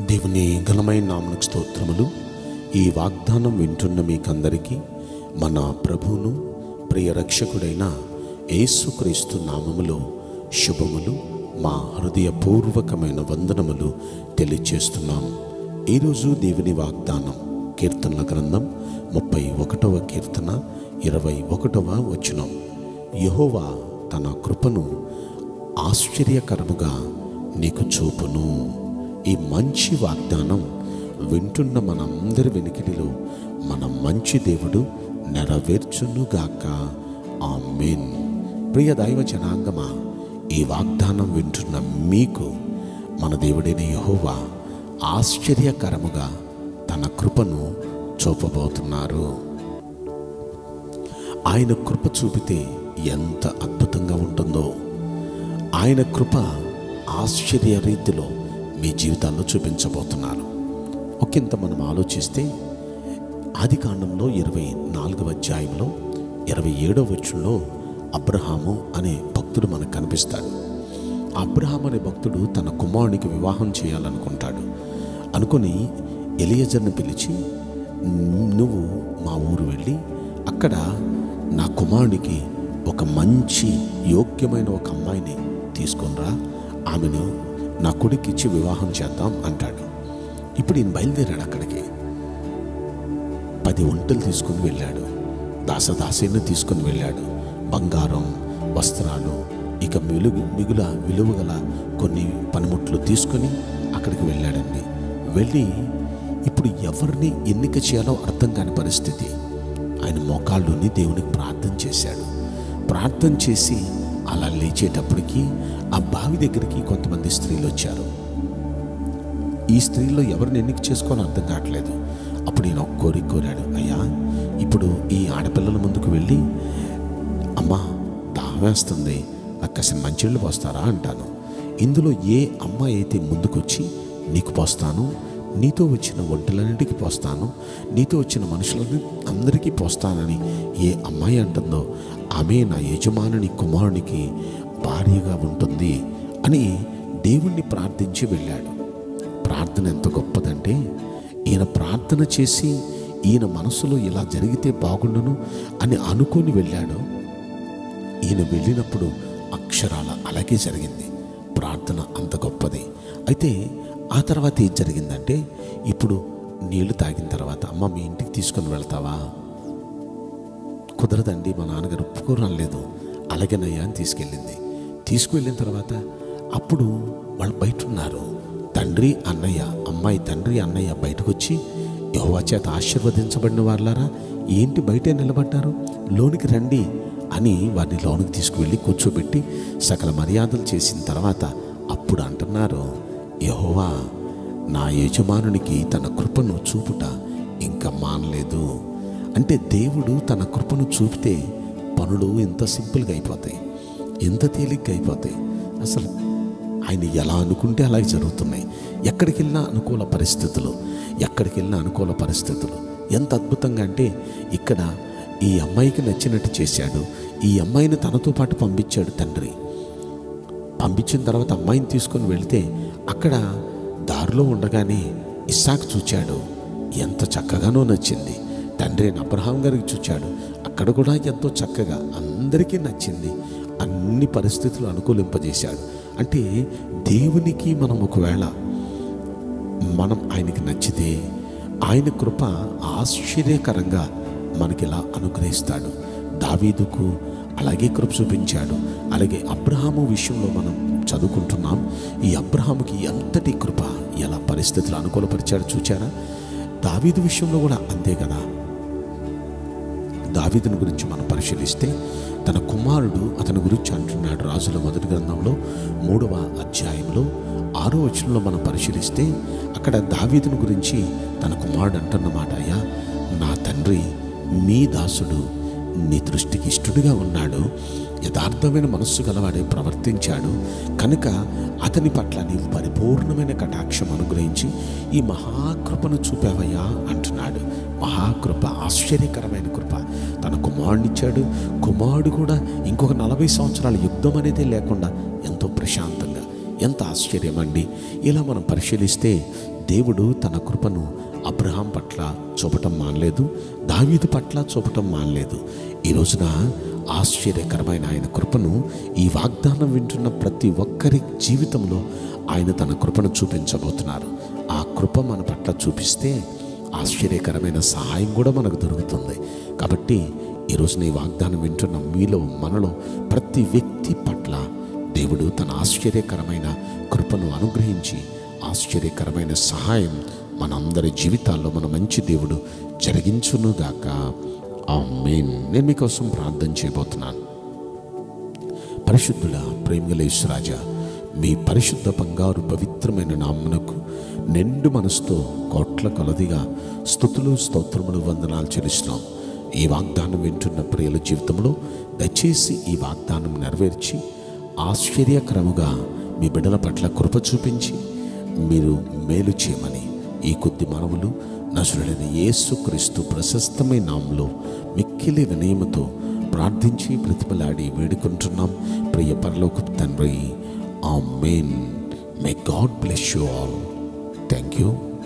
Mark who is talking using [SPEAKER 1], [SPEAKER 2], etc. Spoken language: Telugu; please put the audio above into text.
[SPEAKER 1] దేవుని ఘనమైన నామకు స్తోత్రములు ఈ వాగ్దానం వింటున్న మీకందరికీ మన ప్రభువును ప్రియ రక్షకుడైన యేసుక్రీస్తు నామములో శుభములు మా హృదయపూర్వకమైన వందనములు తెలియచేస్తున్నాం ఈరోజు దేవుని వాగ్దానం కీర్తనల గ్రంథం ముప్పై ఒకటవ కీర్తన ఇరవై ఒకటవ వచనం యహోవా తన కృపను ఆశ్చర్యకరముగా నీకు చూపును ఈ మంచి వాగ్దానం వింటున్న మనందరి వెనికిడిలో మన మంచి దేవుడు నెరవేర్చునుగాక ఆమెన్ ప్రియ దైవ జనాంగమా ఈ వాగ్దానం వింటున్న మీకు మన దేవుడైన యహోవా ఆశ్చర్యకరముగా తన కృపను చూపబోతున్నారు ఆయన కృప చూపితే ఎంత అద్భుతంగా ఉంటుందో ఆయన కృప ఆశ్చర్య రీతిలో మీ జీవితాల్లో చూపించబోతున్నారు ఒకంత మనం ఆలోచిస్తే ఆది కాండంలో ఇరవై నాలుగవ అధ్యాయంలో ఇరవై ఏడవ వచ్చంలో అబ్రహాము అనే భక్తుడు మనకు కనిపిస్తాడు ఆ అబ్రహాం అనే భక్తుడు తన కుమారునికి వివాహం చేయాలనుకుంటాడు అనుకుని ఎలియజర్ని పిలిచి నువ్వు మా ఊరు వెళ్ళి అక్కడ నా కుమారునికి ఒక మంచి యోగ్యమైన ఒక అమ్మాయిని తీసుకొనిరా ఆమెను నా కొడుకు ఇచ్చి వివాహం చేద్దాం అంటాడు ఇప్పుడు ఈయన బయలుదేరాడు అక్కడికి పది ఒంటలు తీసుకుని వెళ్ళాడు దాసదాసీని తీసుకుని వెళ్ళాడు బంగారం వస్త్రాలు ఇక మిలుగు మిగుల విలువ గల కొన్ని పనిముట్లు తీసుకొని అక్కడికి వెళ్ళాడండి వెళ్ళి ఇప్పుడు ఎవరిని ఎన్నిక చేయాలో అర్థం కాని పరిస్థితి ఆయన మోకాళ్ళుని దేవునికి ప్రార్థన చేశాడు ప్రార్థన చేసి అలా లేచేటప్పటికి ఆ బావి దగ్గరికి కొంతమంది స్త్రీలు వచ్చారు ఈ స్త్రీలో ఎవరిని ఎన్నిక చేసుకోవాలో అర్థం కావట్లేదు అప్పుడు ఈయన ఒక కోరిక కోరాడు అయ్యా ఇప్పుడు ఈ ఆడపిల్లల ముందుకు వెళ్ళి అమ్మా దావేస్తుంది నాకు కాసిన మంచిళ్ళు పోస్తారా అంటాను ఇందులో ఏ అమ్మాయి అయితే ముందుకొచ్చి నీకు పోస్తాను నీతో వచ్చిన ఒంటలన్నిటికీ పోస్తాను నీతో వచ్చిన మనుషులని అందరికీ పోస్తానని ఏ అమ్మాయి అంటుందో ఆమె నా యజమానుని కుమారునికి భార్యగా ఉంటుంది అని దేవుణ్ణి ప్రార్థించి వెళ్ళాడు ప్రార్థన ఎంత గొప్పదంటే ఈయన ప్రార్థన చేసి ఈయన మనసులో ఇలా జరిగితే బాగుండును అని అనుకొని వెళ్ళాడు ఈయన వెళ్ళినప్పుడు అక్షరాల అలాగే జరిగింది ప్రార్థన అంత గొప్పది అయితే ఆ తర్వాత ఏం జరిగిందంటే ఇప్పుడు నీళ్లు తాగిన తర్వాత అమ్మ మీ ఇంటికి తీసుకొని వెళ్తావా కుదరదండి మా నాన్నగారు ఒప్పుకోరలేదు అలాగేనయ్యా అని తీసుకెళ్ళింది తీసుకువెళ్ళిన తర్వాత అప్పుడు వాళ్ళు బయట ఉన్నారు తండ్రి అన్నయ్య అమ్మాయి తండ్రి అన్నయ్య బయటకు వచ్చి యహోవా చేత ఆశీర్వదించబడిన వాళ్ళారా ఏంటి బయటే నిలబడ్డారు లోనికి రండి అని వారిని లోనికి తీసుకువెళ్ళి కూర్చోబెట్టి సకల మర్యాదలు చేసిన తర్వాత అప్పుడు అంటున్నారు యహోవా నా యజమానునికి తన కృపను చూపుట ఇంకా మానలేదు అంటే దేవుడు తన కృపను చూపితే పనులు ఎంత సింపుల్గా అయిపోతాయి ఎంత తేలిగ్గా అయిపోతాయి అసలు ఆయన ఎలా అనుకుంటే అలాగే జరుగుతున్నాయి ఎక్కడికి వెళ్ళినా అనుకూల పరిస్థితులు ఎక్కడికి వెళ్ళినా అనుకూల పరిస్థితులు ఎంత అద్భుతంగా అంటే ఇక్కడ ఈ అమ్మాయికి నచ్చినట్టు చేశాడు ఈ అమ్మాయిని తనతో పాటు పంపించాడు తండ్రి పంపించిన తర్వాత అమ్మాయిని తీసుకొని వెళితే అక్కడ దారిలో ఉండగానే ఇస్సాకు చూచాడు ఎంత చక్కగానో నచ్చింది తండ్రి అయిన అబ్రహాం గారికి చూచాడు అక్కడ కూడా ఎంతో చక్కగా అందరికీ నచ్చింది అన్ని పరిస్థితులు అనుకూలింపజేశాడు అంటే దేవునికి మనం ఒకవేళ మనం ఆయనకి నచ్చితే ఆయన కృప ఆశ్చర్యకరంగా మనకిలా అనుగ్రహిస్తాడు దావీదుకు అలాగే కృప చూపించాడు అలాగే అబ్రహాము విషయంలో మనం చదువుకుంటున్నాం ఈ అబ్రహాముకి ఎంతటి కృప ఎలా పరిస్థితులు అనుకూలపరిచాడు చూచారా దావీదు విషయంలో కూడా అంతే కదా దావీదుని గురించి మనం పరిశీలిస్తే తన కుమారుడు అతని గురించి అంటున్నాడు రాజుల మొదటి గ్రంథంలో మూడవ అధ్యాయంలో ఆరో వచనంలో మనం పరిశీలిస్తే అక్కడ దావీదుని గురించి తన కుమారుడు అంటున్నమాట అయ్యా నా తండ్రి మీ దాసుడు నీ దృష్టికి ఇష్టడుగా ఉన్నాడు యథార్థమైన మనస్సు గలవాడే ప్రవర్తించాడు కనుక అతని పట్ల నీవు పరిపూర్ణమైన కటాక్షం అనుగ్రహించి ఈ మహాకృపను చూపావయ్యా అంటున్నాడు మహాకృప ఆశ్చర్యకరమైన కృప తన కుమారుడిచ్చాడు కుమారుడు కూడా ఇంకొక నలభై సంవత్సరాల యుద్ధం అనేది లేకుండా ఎంతో ప్రశాంతంగా ఎంత ఆశ్చర్యం అండి ఇలా మనం పరిశీలిస్తే దేవుడు తన కృపను అబ్రహాం పట్ల చూపటం మానలేదు దావీదు పట్ల చూపటం మానలేదు ఈ రోజున ఆశ్చర్యకరమైన ఆయన కృపను ఈ వాగ్దానం వింటున్న ప్రతి ఒక్కరి జీవితంలో ఆయన తన కృపను చూపించబోతున్నారు ఆ కృప మన పట్ల చూపిస్తే ఆశ్చర్యకరమైన సహాయం కూడా మనకు దొరుకుతుంది కాబట్టి ఈ రోజున ఈ వాగ్దానం వింటున్న మీలో మనలో ప్రతి వ్యక్తి పట్ల దేవుడు తన ఆశ్చర్యకరమైన కృపను అనుగ్రహించి ఆశ్చర్యకరమైన సహాయం మనందరి జీవితాల్లో మన మంచి దేవుడు జరిగించునుగాక ఆ మెయిన్ నేను మీకోసం ప్రార్థన చేయబోతున్నాను పరిశుద్ధుల ప్రేమగలేశ్వరాజా మీ పరిశుద్ధ బంగారు పవిత్రమైన నామునకు నిండు మనసుతో కోట్ల కొలదిగా స్థుతులు స్తోత్రములు వందనాలు చెల్లిస్తున్నాం ఈ వాగ్దానం వింటున్న ప్రియుల జీవితంలో దయచేసి ఈ వాగ్దానం నెరవేర్చి ఆశ్చర్యకరముగా మీ బిడ్డల పట్ల కృప చూపించి మీరు మేలు చేయమని ఈ కొద్ది మనవులు నసురుడైన యేసుక్రీస్తు ప్రశస్తమైన నామంలో మిక్కిలి వినయముతో ప్రార్థించి ప్రతిమలాడి వేడుకుంటున్నాం ప్రియ పరలోక తండ్రి amen may God bless you all thank you